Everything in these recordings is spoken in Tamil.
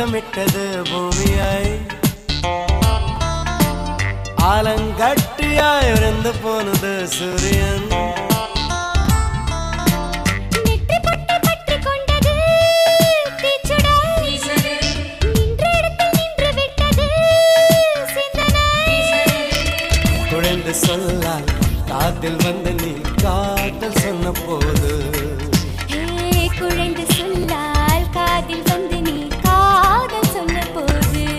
முத்தமிட்டது பூமியாய் ஆலங்கட்டியாய் இருந்து போனது சூரியன் நெற்றி பொட்டு பற்றிக் கொண்டது தீச்சுடர். நின்ற இடத்தில் நின்று விட்டது சிந்தனை. குழைந்து சொல்லால் காதில் வந்து நீ காதல் சொன்ன போது ஏ, குழைந்து சொல்லால் காதில் வந்து நீ காதல் சொன்னபோது.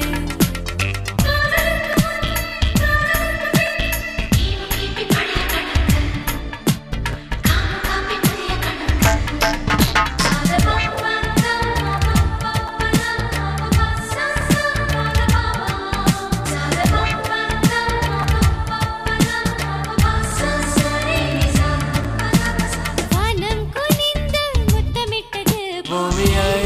வானம் குனிந்து முத்தமிட்டது பூமியாய்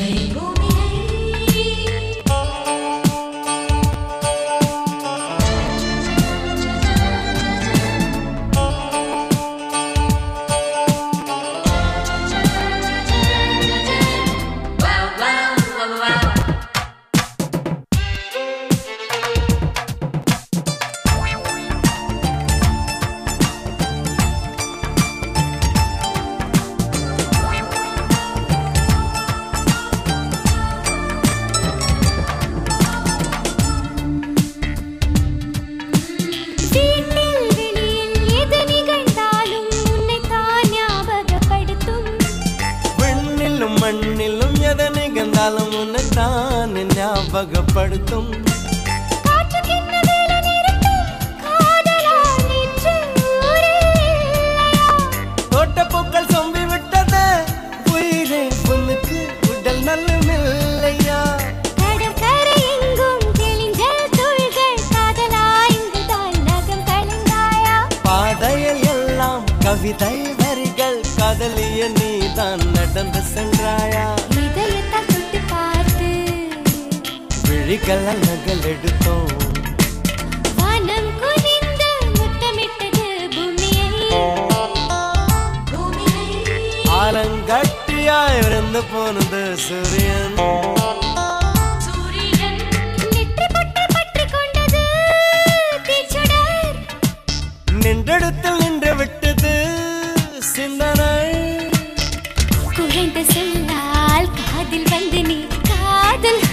வீட்டில் வெளியில் எது நிகழ்ந்தாலும் உன்னைத்தான் ஞாபகப்படுத்தும் விண்ணிலும் மண்ணிலும் எதை நிகழ்ந்தாலும் உன்னை தான் ஞாபகப்படுத்தும் காற்றுக்கென்ன வேலை நிறுத்தும் காதலா நின்று ஊரே இல்லையா தோட்டப்பூக்கள் சொம்பி விட்டது உயிரே பொண்ணுக்கு உடல் நல்லமில்லையா கடற்கரை எங்கும் தெளிஞ்ச துளிகள் காதலா இங்குதான் நகம் கலந்தாயா பாதையில் எல்லாம் கவிதை வரிகள் காதலிய நீதான் நடந்து சென்றாயா இதயத்தால் தொட்டு பார்த்து விழிகள் நகல் எடுத்தோம் வானம் குனிந்து முத்தமிட்டது பூமியை ஆலங்கட்டியாய் இருந்து போனது சூரியன் நெற்றி பொட்டு பற்றிக் கொண்டது தீச்சுடர். நின்றெடுத்தில் நின்று விட்டது சிந்தனை குழைந்து சொல்லால் காதில் வந்து நீ காதல்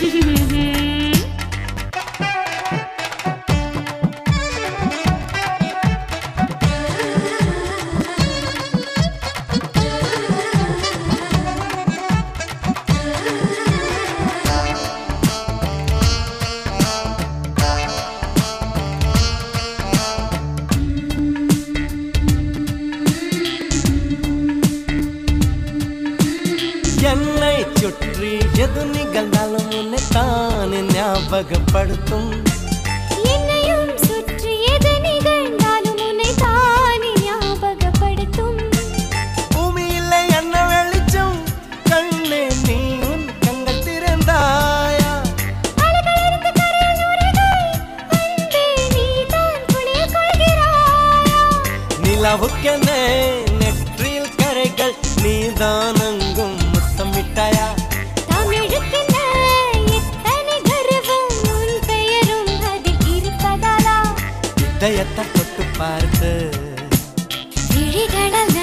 என்னை சுற்றி எது நிகழ்ந்தாலும் உன்னை தானே ஞாபகப்படுத்தும் என்னையும் சுற்றி எது நிகழ்ந்தாலும் உன்னை தானே ஞாபகப்படுத்தும் பூமியில் என்ன வெளிச்சம் கண்ணே நீ உன் கண்கள் திறந்தாயா அலைகளிருந்து கரையில் நுரைகள் அன்பே நீதான் குளிர் கொள்கிறாயா நிலவுக்கென நெற்றியில் கரைகள் நீதான் அங்கும் முத்தமிட்டாயா தமிழுக்கென்ன எத்தனை கர்வம் உன் பெயரும் அதில் இருப்பதாலா இதயத்தை தொட்டு பார்த்து விழிகளால்